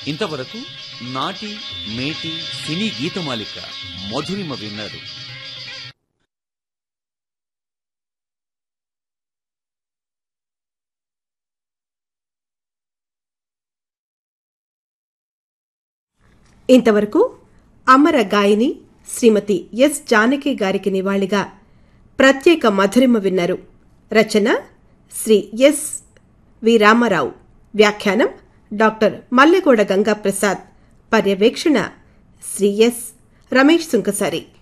ఇంతవరకు నాటి మేటి సినీ గీతమాలిక మధురిమ విన్నారు ఇంతవరకు అమర గాయని శ్రీమతి ఎస్ జానకి గారికి నివాళిగా ప్రత్యేక మధురిమ విన్నారు రచన శ్రీ ఎస్ వి రామారావు వ్యాఖ్యానం డాక్టర్ మల్లెగూడ గంగాప్రసాద్ పర్యవేక్షణ శ్రీ ఎస్ రమేష్ సుంకసారి